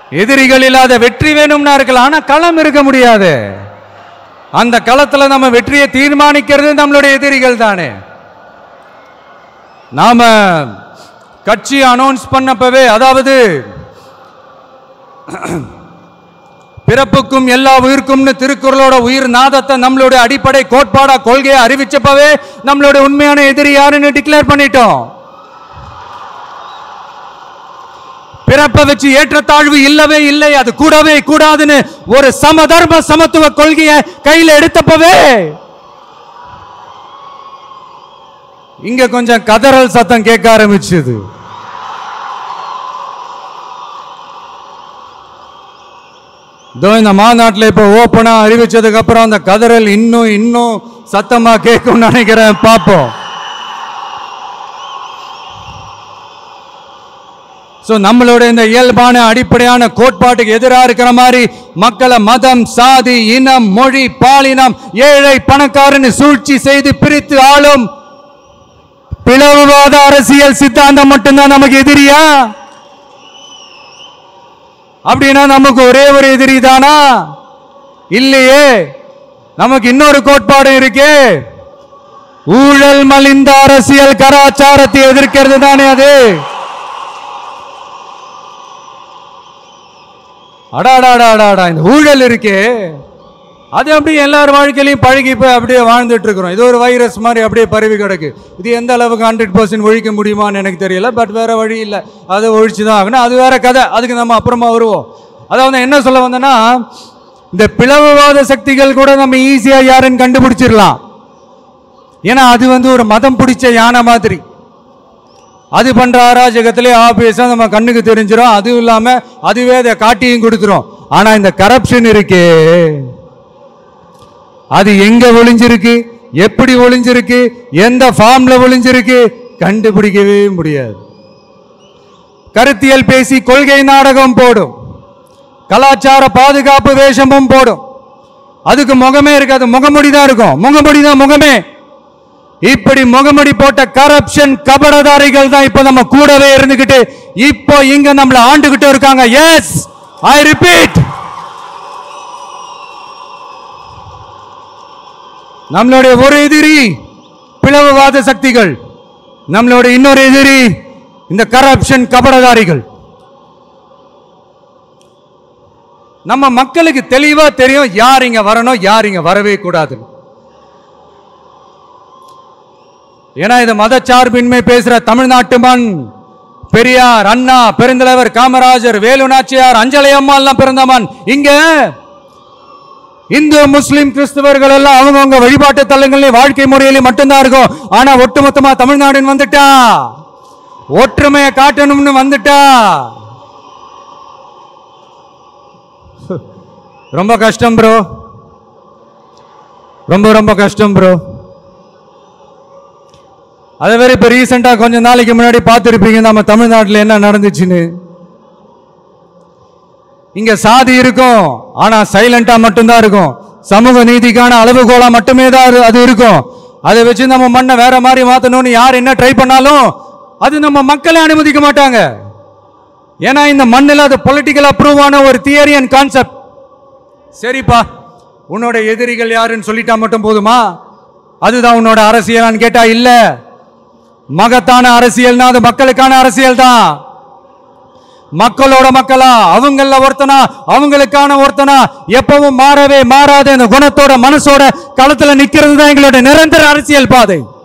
எதிரிகள் இல்லாத வெற்றி வேணும்னா இருக்கலாம் ஆனா களம் இருக்க முடியாது அந்த களத்துல நம்ம வெற்றியை தீர்மானிக்கிறது நம்மளுடைய எதிரிகள் தானே நாம கட்சி அனௌன்ஸ் பண்ணப்பவே அதாவது பிறப்புக்கும் எல்லா உயிர்க்கும்னு திருக்குறளோட உயிர் நாதத்தை நம்மளுடைய அடிப்படை கோட்பாடா கொள்கையை அறிவிச்சப்பவே நம்மளுடைய உண்மையான எதிரி யாருன்னு டிக்ளேர் பண்ணிட்டோம் பிறப்பை வச்சு ஏற்றத்தாழ்வு இல்லவே இல்லை அது கூடவே கூடாதுன்னு ஒரு சமதர்ம சமத்துவ கொள்கையை கையில எடுத்தப்பவே இங்க கொஞ்சம் கதறல் சத்தம் கேட்க ஆரம்பிச்சது இதோ இந்த மாநாட்டில் இப்போ ஓப்பனா அறிவிச்சதுக்கு அப்புறம் அந்த கதறல் இன்னும் இன்னும் சத்தமா கேட்கும்னு நினைக்கிறேன் பார்ப்போம் ஸோ நம்மளோட இந்த இயல்பான அடிப்படையான கோட்பாட்டுக்கு எதிராக இருக்கிற மாதிரி மக்களை மதம் சாதி இனம் மொழி பாலினம் ஏழை பணக்காரன்னு சூழ்ச்சி செய்து பிரித்து ஆளும் பிளவுவாத அரசியல் சித்தாந்தம் மட்டும்தான் நமக்கு எதிரியா அப்படின்னா நமக்கு ஒரே ஒரு எதிரி தானா இல்லையே நமக்கு இன்னொரு கோட்பாடு இருக்கே ஊழல் மலிந்த அரசியல் கலாச்சாரத்தை எதிர்க்கிறது தானே அது அடாடாடாடாடா இந்த ஊழல் இருக்கே அது அப்படியே எல்லார் வாழ்க்கையிலையும் பழகி போய் அப்படியே வாழ்ந்துட்டு இருக்கிறோம் இது ஒரு வைரஸ் மாதிரி அப்படியே பரவி கிடக்கு இது எந்த அளவுக்கு ஹண்ட்ரட் பர்சன்ட் ஒழிக்க முடியுமான்னு எனக்கு தெரியல பட் வேற வழி இல்லை அதை ஒழிச்சு தான் ஆகணும் அது வேற கதை அதுக்கு நம்ம அப்புறமா வருவோம் அதாவது என்ன சொல்ல வந்தேன்னா இந்த பிளவுவாத சக்திகள் கூட நம்ம ஈஸியா யாருன்னு கண்டுபிடிச்சிடலாம் ஏன்னா அது வந்து ஒரு மதம் பிடிச்ச யானை மாதிரி அது பண்ற அராஜகத்திலே ஆபியஸா நம்ம கண்ணுக்கு தெரிஞ்சிடும் அதுவும் இல்லாம அதுவே அதை காட்டியும் கொடுத்துரும் ஆனா இந்த கரப்ஷன் இருக்கே அது எங்க ஒளிஞ்சிருக்கு எப்படி ஒளிஞ்சிருக்கு எந்த ஃபார்ம்ல ஒளிஞ்சிருக்கு கண்டுபிடிக்கவே முடியாது கருத்தியல் பேசி கொள்கை நாடகம் போடும் கலாச்சார பாதுகாப்பு வேஷமும் போடும் அதுக்கு முகமே இருக்காது முகமுடி தான் இருக்கும் முகமுடி தான் முகமே இப்படி முகமுடி போட்ட கரப்ஷன் கபடதாரிகள் தான் இப்ப நம்ம கூடவே இருந்துகிட்டு இப்போ இங்க நம்மள ஆண்டுகிட்டு இருக்காங்க எஸ் ஐ ரிப்பீட் நம்மளுடைய ஒரு எதிரி பிளவுவாத சக்திகள் நம்மளுடைய இன்னொரு எதிரி இந்த கரப்ஷன் கபடதாரிகள் நம்ம மக்களுக்கு தெளிவா தெரியும் யார் இங்க வரணும் யார் இங்க வரவே கூடாது ஏன்னா இது மதச்சார்பின்மை பேசுற தமிழ்நாட்டு மண் பெரியார் அண்ணா பெருந்தலைவர் காமராஜர் வேலு நாச்சியார் அஞ்சலை அம்மா எல்லாம் பிறந்த மண் இங்க இந்து முஸ்லிம் கிறிஸ்தவர்கள் எல்லாம் அவங்கவங்க வழிபாட்டு தலங்களிலே வாழ்க்கை முறையிலே மட்டும்தான் இருக்கும் ஆனா ஒட்டுமொத்தமா தமிழ்நாடுன்னு வந்துட்டா ஒற்றுமையை காட்டணும்னு வந்துட்டா ரொம்ப கஷ்டம் ப்ரோ ரொம்ப ரொம்ப கஷ்டம் ப்ரோ அதே வேற இப்ப ரீசெண்டா கொஞ்ச நாளைக்கு முன்னாடி பார்த்துருப்பீங்க நம்ம தமிழ்நாட்டில் என்ன நடந்துச்சுன்னு இங்க சாதி இருக்கும் ஆனா சைலண்டா மட்டும்தான் இருக்கும் சமூக நீதிக்கான அளவுகோலா மட்டுமே தான் அது- அது இருக்கும் அதை வச்சு நம்ம மண்ணை வேற மாதிரி மாத்தணும்னு யார் என்ன ட்ரை பண்ணாலும் அது நம்ம மக்களை அனுமதிக்க மாட்டாங்க ஏன்னா இந்த மண்ணில் அது பொலிட்டிக்கல் அப்ரூவ் ஆன ஒரு தியரி அண்ட் கான்செப்ட் சரிப்பா உன்னோட எதிரிகள் யாருன்னு சொல்லிட்டா மட்டும் போதுமா அதுதான் உன்னோட அரசியலான்னு கேட்டா இல்ல மகத்தான அரசியல்னா அது மக்களுக்கான அரசியல் தான் மக்களோட மக்களா அவங்கள ஒருத்தனா அவங்களுக்கான ஒருத்தனா எப்பவும் மாறவே மாறாத இந்த குணத்தோட மனசோட களத்துல நிக்கிறது தான் எங்களோட நிரந்தர அரசியல் பாதை